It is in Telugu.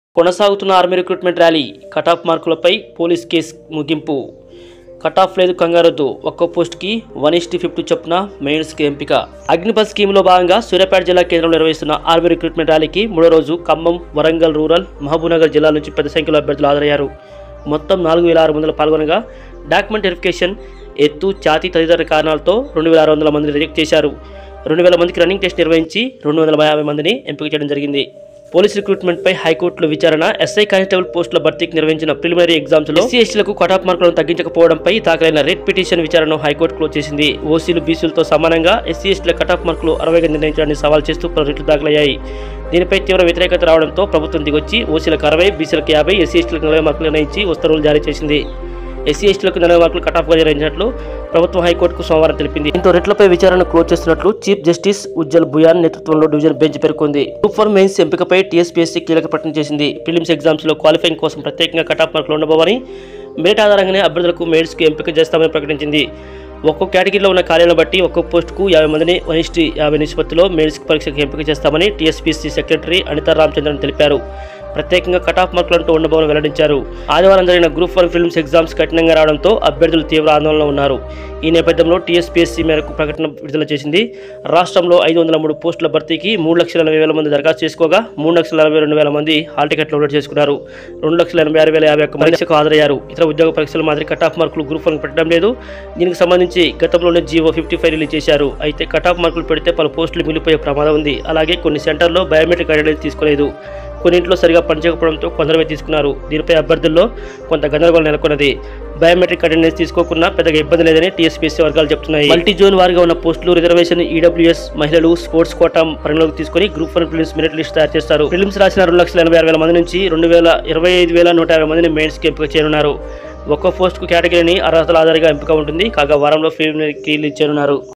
కొనసాగుతున్న ఆర్మీ రిక్రూట్మెంట్ ర్యాలీ కటాఫ్ మార్కులపై పోలీస్ కేసు ముగింపు కటాఫ్ లేదు కంగారొద్దు ఒక్కో పోస్ట్కి వన్ ఇస్టీ ఫిఫ్టీ చొప్పున మెయిన్స్కి ఎంపిక అగ్నిపథ్ స్కీమ్లో భాగంగా సూర్యాపేట జిల్లా కేంద్రంలో నిర్వహిస్తున్న ఆర్మీ రిక్రూట్మెంట్ ర్యాలీకి మూడో రోజు ఖమ్మం వరంగల్ రూరల్ మహబూబ్నగర్ జిల్లాల నుంచి పెద్ద సంఖ్యలో అభ్యర్థులు హాజరయ్యారు మొత్తం నాలుగు వేల ఆరు వందలు పాల్గొనగా డాక్యుమెంట్ వెరిఫికేషన్ ఎత్తు ఛాతీ తదితర కారణాలతో రెండు వేల ఆరు వందల మందిని రిజెక్ట్ చేశారు రెండు వేల మందికి రన్నింగ్ టెస్ట్ నిర్వహించి రెండు వందల యాభై మందిని ఎంపిక చేయడం జరిగింది పోలీస్ రిక్రూట్మెంట్ పై హైకోర్టులో విచారణ ఎస్ఐ కానిస్టేబుల్ పోస్టుల భర్తీకి నిర్వహించిన ప్రిలిమినరీ ఎగ్జామ్స్ లో ఎస్సీ ఎస్టీలకు కటాఫ్ మార్కులను తగ్గించకపోవడంపై దాఖలైన రెడ్ పిటిషన్ విచారణను హైకోర్టు క్లోజ్ చేసింది ఓసీలు బీసీలతో సమానంగా ఎస్సీ ఎస్టీల కటాఫ్ మార్కులు అరవైగా నిర్ణయించడాన్ని సవాల్ చేస్తూ పలు రిట్లు దాఖలయ్యాయి దీనిపై తీవ్ర వ్యతిరేకత రావడంతో ప్రభుత్వం దిగొచ్చి ఓసీలకు అరవై బీసీలకు యాభై ఎస్సీ ఎస్టీలకు నలభై మార్కులు నిర్ణయించి ఉత్తర్వులు జారీ చేసింది ఎస్సీ ఎస్టీలకు నలభై మార్కులు కటాఫ్గా నిర్వహించినట్లు ప్రభుత్వం హైకోర్టుకు సోమవారం తెలిపింది దీంతో రెట్లపై విచారణ క్లోజ్ చేస్తున్నట్లు చీఫ్ జస్టిస్ ఉజ్జల్ భుయాన్ నేతృత్వంలో డివిజన్ బెంచ్ పేర్కొంది గ్రూప్ ఫర్ మెయిన్స్ ఎంపికపై టీఎస్పీఎస్సీ కీలక ప్రకటన చేసింది ప్రిలిమ్స్ ఎగ్జామ్స్ లో క్వాలిఫైయింగ్ కోసం ప్రత్యేకంగా కటాఫ్ మార్కులు ఉండబోవని మెరిట్ ఆధారంగానే అభ్యర్థులకు మెయిట్స్కి ఎంపిక చేస్తామని ప్రకటించింది ఒక్కో కేటగిరీలో ఉన్న ఖాళీలను బట్టి ఒక్కో పోస్టుకు యాభై మందిని వనిష్టి యాభై నిష్పత్తిలో మెయిన్స్ పరీక్షకు ఎంపిక చేస్తామని టీఎస్పీసీ సెక్రటరీ అనితా రామచంద్రన్ తెలిపారు ప్రత్యేకంగా కటాఫ్ మార్కులంటూ ఉండబోవని వెల్లడించారు ఆదివారం జరిగిన గ్రూప్ వన్ ఫిల్మ్స్ ఎగ్జామ్స్ కఠినంగా రావడంతో అభ్యర్థులు తీవ్ర ఆందోళనలో ఉన్నారు ఈ నేపథ్యంలో టీఎస్పీఎస్సీ మేరకు ప్రకటన విడుదల చేసింది రాష్ట్రంలో ఐదు వందల మూడు పోస్టుల భర్తీకి మూడు లక్షల ఎనభై వేల మంది దరఖాస్తు చేసుకోగా మూడు లక్షల నలభై రెండు వేల మంది హాల్ టికెట్లు అప్లోడ్ చేసుకున్నారు రెండు లక్షల ఎనభై ఆరు వేల యాభై ఒక్క పరీక్షకు హాజరయ్యారు ఇతర ఉద్యోగ పరీక్షల మాదిరి కటాఫ్ మార్కులు గ్రూప్ వన్ పెట్టడం లేదు దీనికి సంబంధించి గతంలోనే జీవో ఫిఫ్టీ ఫైవ్ రిలీజ్ చేశారు అయితే కటాఫ్ మార్కులు పెడితే పలు పోస్టులు మిగిలిపోయే ప్రమాదం ఉంది అలాగే కొన్ని సెంటర్లో బయోమెట్రిక్ ఐడెంటిటీ తీసుకోలేదు కొన్నింట్లో సరిగా పనిచేయకపోవడంతో కొందరమే తీసుకున్నారు దీనిపై అభ్యర్థుల్లో కొంత గందరగోళం నెలకొన్నది బయోమెట్రిక్ అటెండెన్స్ తీసుకోకుండా పెద్దగా ఇబ్బంది లేదని టీఎస్పీసీ వర్గాలు చెప్తున్నాయి మల్టీ జోన్ వారిగా ఉన్న పోస్టులు రిజర్వేషన్ ఈడబ్ల్యూఎస్ మహిళలు స్పోర్ట్స్ కోటా పరిగణలోకి తీసుకొని group one prelims merit list తయారు చేస్తారు ప్రిలిమ్స్ రాసిన రెండు లక్షల ఎనభై ఆరు వేల మంది నుంచి రెండు వేల ఇరవై ఐదు వేల నూట యాభై మందిని మెయిన్స్కి ఎంపిక చేయనున్నారు ఒక్కో పోస్టుకు కేటగిరీని అర్హతల ఆధారంగా ఎంపిక ఉంటుంది కాగా వారంలో ఫీల్డ్ చేయనున్నారు